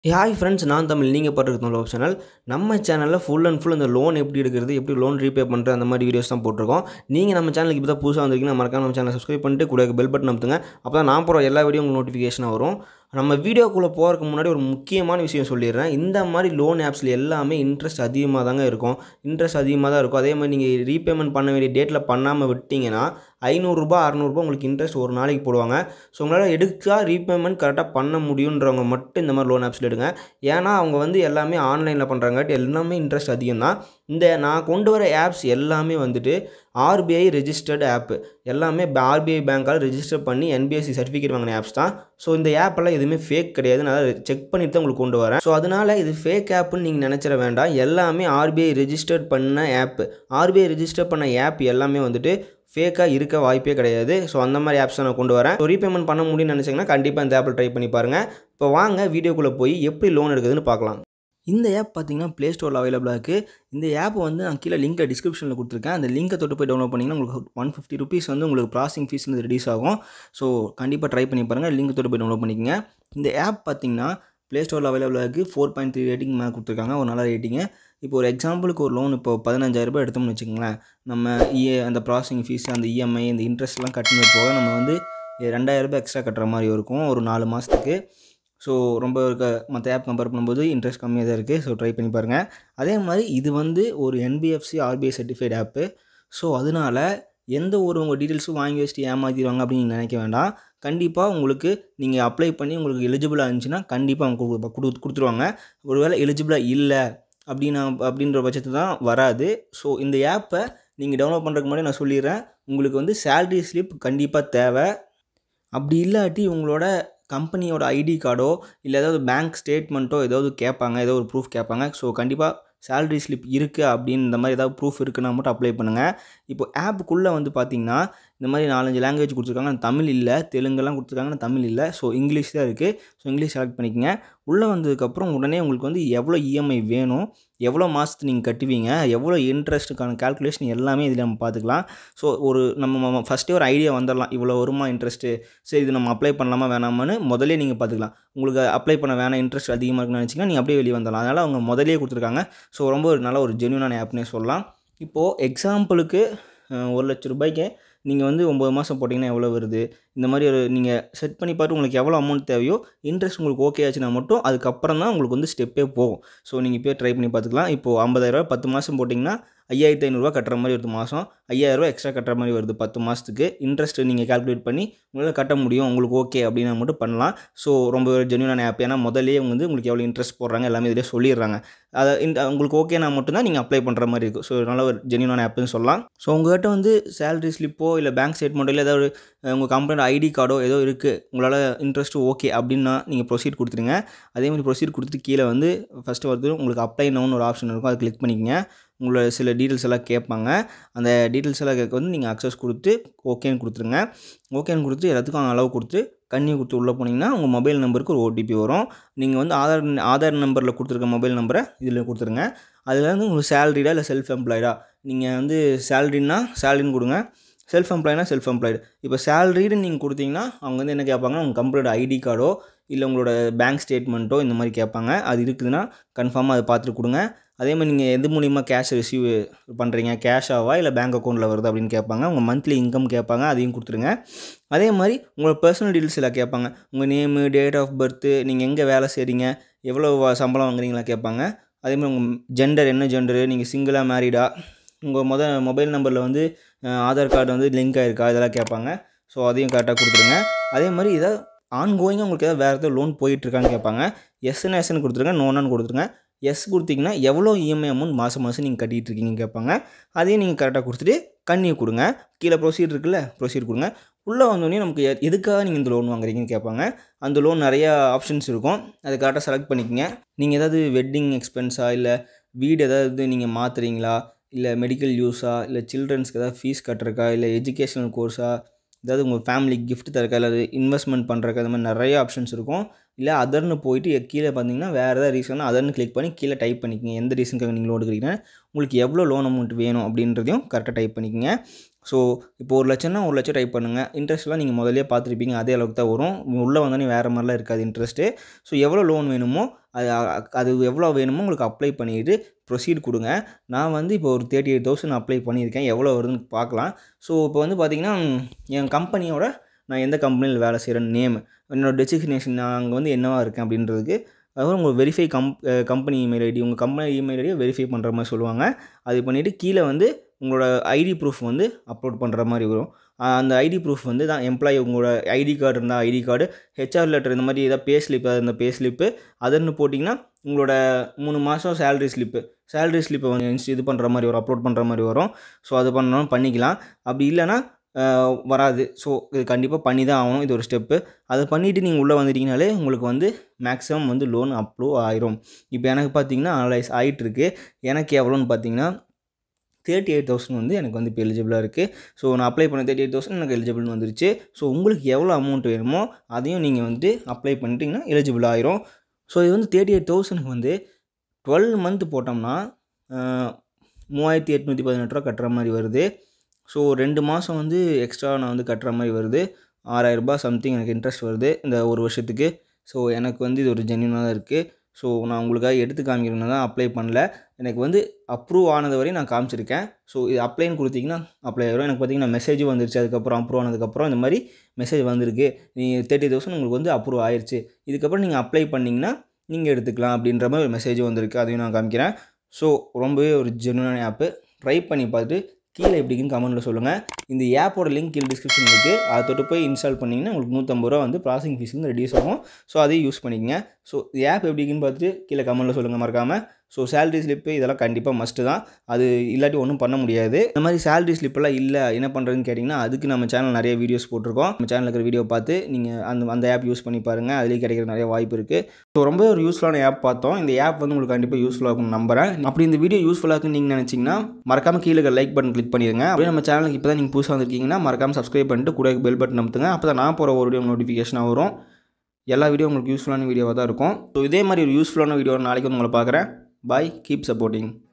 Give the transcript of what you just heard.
hi friends நான் தமிழ் நீங்கள் பார்த்துருக்கோம் லோப் சேனல் நம்ம சேனலில் ஃபுல் அண்ட் ஃபுல் இந்த லோன் எப்படி எடுக்கிறது எப்படி லோன் ரீபே பண்ணுறது அந்த மாதிரி வீடியோஸ் தான் போட்டிருக்கோம் நீங்கள் நம்ம சேனலுக்கு இப்போ தான் புதுசாக வந்திருக்கீங்கன்னா மறக்காம நம்ம சேனலை சப்ஸ்கிரைப் பண்ணிட்டு கூட பெல் பட்டன் அமுத்துங்க அப்போ தான் நான் போகிற எல்லா வீடியோ உங்களுக்கு நோட்டிஃபிகேஷனாக வரும் நம்ம வீடியோக்குள்ளே போகிறதுக்கு முன்னாடி ஒரு முக்கியமான விஷயம் சொல்லிடுறேன் இந்த மாதிரி லோன் ஆப்ஸில் எல்லாமே இன்ட்ரெஸ்ட் அதிகமாக தாங்க இருக்கும் இன்ட்ரெஸ்ட் அதிகமாக தான் இருக்கும் அதே மாதிரி நீங்கள் ரீபேமெண்ட் பண்ண வேண்டிய டேட்டில் பண்ணாமல் விட்டிங்கன்னா ஐநூறுரூபா அறநூறுபா உங்களுக்கு இன்ட்ரெஸ்ட் ஒரு நாளைக்கு போடுவாங்க ஸோ உங்களால் எடுக்கா ரீபேமெண்ட் கரெக்டாக பண்ண முடியுன்றவங்க மட்டும் இந்த மாதிரி லோன் ஆப்ஸில் எடுங்க ஏன்னா அவங்க வந்து எல்லாமே ஆன்லைனில் பண்ணுறாங்காட்டி எல்லாமே இன்ட்ரெஸ்ட் அதிகம் தான் இந்த நான் கொண்டு வர ஆப்ஸ் எல்லாமே வந்துட்டு ஆர்பிஐ ரெஜிஸ்டர்டு ஆப்பு எல்லாமே ஆர்பிஐ பேங்க்கால் ரெஜிஸ்டர் பண்ணி என்பிஎஸ்சி சர்டிஃபிகேட் வாங்கின ஆப்ஸ் தான் ஸோ இந்த ஆப்பெல்லாம் எதுவுமே ஃபேக் கிடையாது நான் செக் பண்ணிட்டு தான் உங்களுக்கு கொண்டு வரேன் ஸோ அதனால் இது ஃபேக் ஆப்புன்னு நீங்கள் நினச்சிட வேண்டாம் எல்லாமே ஆர்பிஐ ரெஜிஸ்டர்ட் பண்ண ஆப்பு ஆர்பிஐ ரெஜிஸ்டர் பண்ண ஆப் எல்லாமே வந்துட்டு ஃபேக்காக இருக்க வாய்ப்பே கிடையாது ஸோ அந்த மாதிரி ஆப்ஸ் நான் கொண்டு வரேன் ஸோ ரீபேமெண்ட் பண்ண முடியும்னு நினச்சிங்கன்னா கண்டிப்பாக இந்த ஆப்பில் ட்ரை பண்ணி பாருங்கள் இப்போ வாங்க வீடியோக்குள்ளே போய் எப்படி லோன் எடுக்குதுன்னு பார்க்கலாம் இந்த ஆப் பார்த்தீங்கன்னா ப்ளே ஸ்டோரில் அவைலபிளாக இருக்குது இந்த ஆப் வந்து நான் கீழே லிங்க்கை டிஸ்கிரிப்ஷனில் கொடுத்துருக்கேன் அந்த லிங்கை தொட்டு போய் டவுன்லோட் பண்ணிங்கன்னா உங்களுக்கு ஒன் ஃபிஃப்டி ருபீஸ் வந்து உங்களுக்கு ப்ராசிங் ஃபீஸ் வந்து ரெடியூஸ் ஆகும் ஸோ கண்டிப்பாக ட்ரை பண்ணி பாருங்கள் லிங்க் தொட்டு போய் டவுன்லோட் பண்ணிக்கங்க இந்த ஆப் பார்த்தீங்கன்னா ப்ளே ஸ்டோரில் அவைலபிளாக இருக்குது ஃபோர் பாயிண்ட் த்ரீ ரேட்டிங் மேலே கொடுத்துருக்காங்க ஒரு நல்ல ரேட்டிங்கு இப்போ ஒரு எக்ஸாம்பிளுக்கு ஒரு லோன் இப்போ பதினஞ்சாயிரரூபா எடுத்தோம்னு வச்சுக்கோங்களேன் நம்ம இஏ அந்த ப்ராசஸிங் ஃபீஸ் அந்த இஎம்ஐ இந்த இன்ட்ரெஸ்ட்லாம் கட்டினது போக நம்ம வந்து ரெண்டாயிரரூபா எக்ஸ்ட்ரா கட்டுற மாதிரி இருக்கும் ஒரு நாலு மாதத்துக்கு ஸோ ரொம்ப இருக்க மற்ற ஆப் கம்பேர் பண்ணும்போது இன்ட்ரெஸ்ட் கம்மியாக தான் இருக்குது ஸோ ட்ரை பண்ணி பாருங்கள் அதே மாதிரி இது வந்து ஒரு NBFC RBI certified app so அதனால் எந்த ஒரு உங்கள் டீட்டெயில்ஸும் வாங்கி வச்சுட்டு ஏமாற்றிடுவாங்க அப்படின்னு நீங்கள் நினைக்க வேண்டாம் கண்டிப்பாக உங்களுக்கு நீங்கள் அப்ளை பண்ணி உங்களுக்கு எலிஜிபிளாக இருந்துச்சுன்னா கண்டிப்பாக அவங்க கொடு கொடு கொடுத்துருவாங்க ஒருவேளை எலிஜிபிளாக இல்லை அப்படின்னா அப்படின்ற பட்சத்து தான் வராது ஸோ இந்த ஆப்பை நீங்கள் டவுன்லோட் பண்ணுறதுக்கு முன்னாடி நான் சொல்லிடுறேன் உங்களுக்கு வந்து சேல்ரி ஸ்லிப் கண்டிப்பாக தேவை அப்படி இல்லாட்டி உங்களோட கம்பெனியோட ஐடி கார்டோ இல்லை ஏதாவது பேங்க் ஸ்டேட்மெண்ட்டோ ஏதாவது கேட்பாங்க ஏதோ ஒரு ப்ரூஃப் கேட்பாங்க ஸோ கண்டிப்பாக சேல்ரி ஸ்லிப் இருக்குது அப்படின்னு இந்த மாதிரி ஏதாவது ப்ரூஃப் இருக்குன்னா மட்டும் அப்ளை பண்ணுங்கள் இப்போ ஆப்புக்குள்ளே வந்து பார்த்தீங்கன்னா இந்த மாதிரி நாலஞ்சு லாங்குவேஜ் கொடுத்துருக்காங்க தமிழ் இல்லை தெலுங்கெல்லாம் கொடுத்துருக்காங்க தமிழ் இல்லை ஸோ இங்கிலீஷ் தான் இருக்குது ஸோ இங்கிலீஷ் செலக்ட் பண்ணிக்கங்க உள்ளே வந்ததுக்கப்புறம் உடனே உங்களுக்கு வந்து எவ்வளோ இஎம்ஐ வேணும் எவ்வளோ மாதத்துக்கு நீங்கள் கட்டுவீங்க எவ்வளோ இன்ட்ரெஸ்ட்டுக்கான கேல்குலேஷன் எல்லாமே இதில் நம்ம பார்த்துக்கலாம் ஸோ ஒரு நம்ம ஃபஸ்ட்டே ஒரு ஐடியா வந்துடலாம் இவ்வளோ வருமா இன்ட்ரெஸ்ட்டு சரி இது நம்ம அப்ளை பண்ணலாமா வேணாமான்னு முதலே நீங்கள் பார்த்துக்கலாம் உங்களுக்கு அப்ளை பண்ண வேணாம் இன்ட்ரெஸ்ட் அதிகமாக இருக்குன்னு நினச்சிங்கன்னா நீங்கள் அப்படியே வெளியே வந்துடலாம் அதனால் அவங்க முதலே கொடுத்துருக்காங்க ஸோ ரொம்ப ஒரு நல்ல ஒரு ஜென்யூனான ஆப்னே சொல்லலாம் இப்போது எக்ஸாம்பிளுக்கு ஒரு லட்ச ரூபாய்க்கு நீங்கள் வந்து ஒம்பது மாதம் போட்டிங்கன்னா எவ்வளோ வருது இந்த மாதிரி ஒரு நீங்கள் செட் பண்ணி பார்த்து உங்களுக்கு எவ்வளோ அமௌண்ட் தேவையோ இன்ட்ரெஸ்ட் உங்களுக்கு ஓகே ஆச்சுன்னா மட்டும் அதுக்கப்புறம் தான் உங்களுக்கு வந்து ஸ்டெப்பே போகும் ஸோ நீங்கள் இப்போ ட்ரை பண்ணி பார்த்துக்கலாம் இப்போது ஐம்பதாயிரரூவா பத்து மாதம் போட்டிங்கன்னா ஐயாயிரத்தி ஐநூறுரூவா கட்டுற மாதிரி வருது மாதம் ஐயாயிரரூவா எக்ஸ்ட்ரா கட்டுற மாதிரி வருது பத்து மாதத்துக்கு இன்ட்ரெஸ்ட் நீங்கள் கால்குலேட் பண்ணி உங்களால் கட்ட முடியும் உங்களுக்கு ஓகே அப்படின்னா மட்டும் பண்ணலாம் ஸோ ரொம்ப ஜென்யூனான ஆப் ஏன்னா முதலே வந்து உங்களுக்கு எவ்வளோ இன்ட்ரெஸ்ட் போடுறாங்க எல்லாமே இதிலே சொல்லிடுறாங்க அதை இந்த உங்களுக்கு ஓகேனா மட்டும்தான் நீங்கள் அப்ளை பண்ணுற மாதிரி இருக்கும் ஸோ நல்ல ஒரு ஜென்யூனான ஆப்னு சொல்லலாம் ஸோ உங்கள்கிட்ட வந்து சேலரி ஸ்லிப்போ இல்லை பேங்க் ஸ்டேட்மெண்ட்டோ இல்லை ஏதாவது உங்கள் கம்பெனியோட ஐடி கார்டோ ஏதோ இருக்குது உங்களால் இன்ட்ரெஸ்ட்டு ஓகே அப்படின்னா நீங்கள் ப்ரொசீட் கொடுத்துருங்க அதே மாதிரி ப்ரொசீட் கொடுத்துட்டு கீழே வந்து ஃபஸ்ட்டு வந்து உங்களுக்கு அப்ளை நவுன்னு ஒரு ஆப்ஷன் இருக்கும் அதை கிளிக் பண்ணிக்கங்க உங்களோட சில டீட்டெயில்ஸ் எல்லாம் கேட்பாங்க அந்த டீட்டெயில்ஸ் எல்லாம் கேட்க வந்து நீங்கள் அக்சஸ் கொடுத்து ஓகேன்னு கொடுத்துருங்க ஓகேன்னு கொடுத்து எல்லாத்துக்கும் அளவு கொடுத்து கண்ணி கொடுத்து உள்ளே போனீங்கன்னா உங்கள் மொபைல் நம்பருக்கு ஒரு ஓடிபி வரும் நீங்கள் வந்து ஆதார் ஆதார் நம்பரில் கொடுத்துருக்க மொபைல் நம்பரை இதில் கொடுத்துருங்க அதில் வந்து உங்களுக்கு சேலரிடா இல்லை செல்ஃப் எம்ப்ளாய்டா நீங்கள் வந்து சேலரின்னா சேலரின்னு கொடுங்க செல்ஃப் எம்ப்ளாய்னா செல்ஃப் எம்ப்ளாய்டு இப்போ சேலரின்னு நீங்கள் கொடுத்தீங்கன்னா அவங்க வந்து என்ன கேட்பாங்கன்னா உங்கள் கம்பெனியோட ஐடி கார்டோ இல்லை உங்களோட பேங்க் ஸ்டேட்மெண்ட்டோ இந்த மாதிரி கேட்பாங்க அது இருக்குதுன்னா கன்ஃபார்மாக அதை பார்த்துட்டு கொடுங்க அதே மாதிரி நீங்கள் எது மூலிமா கேஷ் ரிசீவ் பண்ணுறீங்க கேஷாவா இல்லை பேங்க் அக்கௌண்ட்டில் வருது அப்படின்னு கேட்பாங்க உங்கள் மந்த்லி இன்கம் கேட்பாங்க அதையும் கொடுத்துருங்க அதே மாதிரி உங்களோட பர்சனல் டீட்டெயில்ஸ் எல்லாம் கேட்பாங்க உங்கள் நேமு டேட் ஆஃப் பர்த்து நீங்கள் எங்கே வேலை செய்கிறீங்க எவ்வளோ சம்பளம் வாங்குறீங்களா கேட்பாங்க அதே மாதிரி உங்கள் ஜெண்டர் என்ன ஜெண்டரு நீங்கள் சிங்கிளாக மேரிடா உங்கள் மொத மொபைல் நம்பரில் வந்து ஆதார் கார்டு வந்து லிங்க் ஆகிருக்கா இதெல்லாம் கேட்பாங்க ஸோ அதையும் கரெக்டாக கொடுத்துருங்க அதே மாதிரி இதை ஆன்கோயிங்காக உங்களுக்கு ஏதாவது வேறு ஏதாவது லோன் போயிட்டுருக்கான்னு கேட்பாங்க எஸ்ன்னு எஸ்ன்னு கொடுத்துருங்க நோனான்னு கொடுத்துருங்க எஸ் கொடுத்தீங்கன்னா எவ்வளோ இஎம்ஐ அமௌண்ட் மாதம் மாதம் நீங்கள் கட்டிகிட்டு இருக்கீங்கன்னு கேட்பாங்க அதையும் நீங்கள் கரெக்டாக கொடுத்துட்டு கண்ணியை கொடுங்க கீழே ப்ரொசீட் இருக்குல்ல ப்ரொசீட் கொடுங்க உள்ளே வந்தோடனே நமக்கு எதுக்காக நீங்கள் இந்த லோன் வாங்குறீங்கன்னு கேட்பாங்க அந்த லோன் நிறையா ஆப்ஷன்ஸ் இருக்கும் அதை கரெக்டாக செலக்ட் பண்ணிக்கங்க நீங்கள் ஏதாவது வெட்டிங் எக்ஸ்பென்ஸா இல்லை வீடு ஏதாவது நீங்கள் மாற்றுறீங்களா இல்லை மெடிக்கல் யூஸா இல்லை சில்ட்ரன்ஸ்க்கு ஏதாவது ஃபீஸ் கட்டுறக்கா இல்லை எஜுகேஷனல் கோர்ஸா ஏதாவது உங்கள் ஃபேமிலி கிஃப்ட் தரக்கா இல்லை இன்வெஸ்ட்மெண்ட் பண்ணுறக்கா இந்த மாதிரி நிறைய ஆப்ஷன்ஸ் இருக்கும் இல்லை அதர்னு போயிட்டு கீழே பார்த்தீங்கன்னா வேறு ஏதாவது ரீசன் அதர்னு கிளிக் பண்ணி கீழே டைப் பண்ணிக்கங்க எந்த ரீசனுக்காக நீங்கள் லோன் எடுக்கிறீங்கன்னா உங்களுக்கு எவ்வளோ லோன் அமௌண்ட் வேணும் அப்படின்றதையும் கரெக்டாக டைப் பண்ணிக்கங்க ஸோ இப்போ ஒரு லட்சம்னா ஒரு லட்சம் டைப் பண்ணுங்கள் இன்ட்ரெஸ்ட்லாம் நீங்கள் முதல்லயே பார்த்துருப்பீங்க அதே அளவுக்கு தான் வரும் உள்ளே வந்தோடனே வேறு மாதிரிலாம் இருக்காது இன்ட்ரெஸ்ட்டு ஸோ எவ்வளோ லோன் வேணுமோ அது அது எவ்வளோ வேணுமோ உங்களுக்கு அப்ளை பண்ணிவிட்டு ப்ரொசீட் கொடுங்க நான் வந்து இப்போ ஒரு தேர்ட்டி எயிட் தௌசண்ட் அப்ளை பண்ணியிருக்கேன் எவ்வளோ வருதுன்னு பார்க்கலாம் ஸோ இப்போ வந்து பார்த்திங்கன்னா என் கம்பெனியோட நான் எந்த கம்பெனியில் வேலை செய்கிறேன் நேம் என்னோடய டெசிக்னேஷன் நான் அங்கே வந்து என்னவா இருக்கேன் அப்படின்றதுக்கு அப்புறம் உங்கள் verify com company email ID உங்கள் கம்பெனி இமெயில் ஐடியை வெரிஃபை பண்ணுற மாதிரி சொல்லுவாங்க அது பண்ணிவிட்டு கீழே வந்து உங்களோட ஐடி ப்ரூஃப் வந்து அப்லோட் பண்ணுற மாதிரி வரும் அந்த ஐடி ப்ரூஃப் வந்து தான் எம்ப்ளாயி உங்களோட ஐடி கார்டு இருந்தால் ஐடி கார்டு ஹெச்ஆர் லெட்டர் இந்த மாதிரி ஏதாவது பே ஸ்லிப் அந்த பே ஸ்லிப்பு அதன்னு போட்டிங்கன்னா உங்களோட மூணு மாதம் சேலரி ஸ்லிப்பு சேலரி ஸ்லிப்பை வந்து இது பண்ணுற மாதிரி வரும் அப்லோட் பண்ணுற மாதிரி வரும் ஸோ அது பண்ணணும் பண்ணிக்கலாம் அப்படி இல்லைன்னா வராது ஸோ இது கண்டிப்பாக பண்ணி தான் ஆகணும் இது ஒரு ஸ்டெப்பு அதை பண்ணிவிட்டு நீங்கள் உள்ளே வந்துட்டீங்கனாலே உங்களுக்கு வந்து மேக்ஸிமம் வந்து லோன் அப்ரூவ் ஆயிரும் இப்போ எனக்கு பார்த்தீங்கன்னா அனலைஸ் ஆகிட்டுருக்கு எனக்கு எவ்வளோன்னு பார்த்தீங்கன்னா தேர்ட்டி எயிட் தௌசண்ட் வந்து எனக்கு வந்து இப்போ எலிஜிபிளாக இருக்குது ஸோ நான் அப்ளை பண்ண தேர்ட்டி எயிட் தௌசண்ட் எனக்கு எலிஜிபிள்னு வந்துருச்சு ஸோ உங்களுக்கு எவ்வளோ அமௌண்ட் வேணுமோ அதையும் நீங்கள் வந்து அப்ளை பண்ணிட்டீங்கன்னா எலிஜிபிள் ஆயிரும் ஸோ இது வந்து தேர்ட்டி எயிட் தௌசண்ட்க்கு வந்து டுவெல் மந்த் போட்டோம்னா மூவாயிரத்தி எட்நூற்றி பதினெட்டு ரூபா கட்டுற மாதிரி வருது ஸோ ரெண்டு மாதம் வந்து எக்ஸ்ட்ரா நான் வந்து கட்டுற மாதிரி வருது ஆறாயிரரூபா சம்திங் எனக்கு இன்ட்ரெஸ்ட் வருது இந்த ஒரு வருஷத்துக்கு ஸோ எனக்கு வந்து இது ஒரு ஜென்யூனாக தான் இருக்குது ஸோ நான் உங்களுக்காக எடுத்து காமிக்கிறேன்னு தான் அப்ளை பண்ணல எனக்கு வந்து அப்ரூவ் ஆனது வரையும் நான் காமிச்சிருக்கேன் ஸோ இது அப்ளைன்னு கொடுத்தீங்கன்னா அப்ளை ஆகிரும் எனக்கு பார்த்தீங்கன்னா மெசேஜும் வந்துருச்சு அதுக்கப்புறம் அப்ரூவ் ஆனதுக்கப்புறம் இந்த மாதிரி மெசேஜ் வந்திருக்கு நீங்கள் தேர்ட்டி தௌசண்ட் உங்களுக்கு வந்து அப்ரூவ் ஆயிடுச்சு இதுக்கப்புறம் நீங்கள் அப்ளை பண்ணிங்கன்னா நீங்கள் எடுத்துக்கலாம் அப்படின்ற மாதிரி ஒரு மெசேஜ் வந்திருக்கு அதையும் நான் காமிக்கிறேன் ஸோ ரொம்பவே ஒரு ஜென்யூனான ஆப்பு ட்ரை பண்ணி பார்த்துட்டு கீழே எப்படின்னு கமெண்ட்டில் சொல்லுங்கள் இந்த ஆப்போட லிங்க் கீழே டிஸ்கிரிப்ஷன் இருக்குது அதை தொட்டு போய் இன்ஸ்டால் பண்ணிங்கன்னா உங்களுக்கு நூற்றம்பது ரூபா வந்து ப்ராசஸிங் ஃபீஸ் வந்து ரெடியூஸ் ஆகும் ஸோ அதையும் யூஸ் பண்ணிக்கங்க ஸோ இந்த ஆப் எப்படின்னு பார்த்துட்டு கீழே கமெண்ட்டில் சொல்லுங்கள் மறக்காமல் ஸோ சேலரி ஸ்லிப்பு இதெல்லாம் கண்டிப்பாக மஸ்ட்டு தான் அது இல்லாட்டி ஒன்றும் பண்ண முடியாது இந்த மாதிரி சேலரி ஸ்லிப்பெல்லாம் இல்லை என்ன பண்ணுறதுன்னு கேட்டிங்கன்னா அதுக்கு நம்ம சேனல் நிறைய வீடியோஸ் போட்டிருக்கோம் நம்ம சேனலில் இருக்கிற வீடியோ பார்த்து நீங்கள் அந்த அந்த ஆப் யூஸ் பண்ணி பாருங்கள் அதுலேயே கிடைக்கிற நிறைய வாய்ப்பு இருக்குது ஸோ ரொம்ப ஒரு யூஸ்ஃபுல்லான ஆப் பார்த்தோம் இந்த ஆப் வந்து உங்களுக்கு கண்டிப்பாக யூஸ்ஃபுல்லாக இருக்கும்னு நம்புறேன் அப்படி இந்த வீடியோ யூஸ்ஃபுல்லாக இருக்குன்னு நீங்கள் நினச்சிங்கன்னா மறக்காம கீழே லைக் பட்டன் கிளிக் பண்ணிடுங்க அப்படியே நம்ம சேனலுக்கு இப்போ தான் நீங்கள் புதுசாக வந்திருக்கீங்கன்னா மறக்காம சப்ஸ்கிரைப் பண்ணிட்டு கூட பெல் பட்டன் அமுத்துங்க அப்போ தான் நான் போகிற ஒரு வீடியோ நோட்டிஃபிகேஷனாக வரும் எல்லா வீடியோ உங்களுக்கு யூஸ்ஃபுல்லான வீடியோவாக தான் இருக்கும் ஸோ இதே மாதிரி ஒரு யூஸ்ஃபுல்லான வீடியோ நாளைக்கு வந்து உங்களை பார்க்குறேன் பாய் கீப் சப்போர்ட்டிங்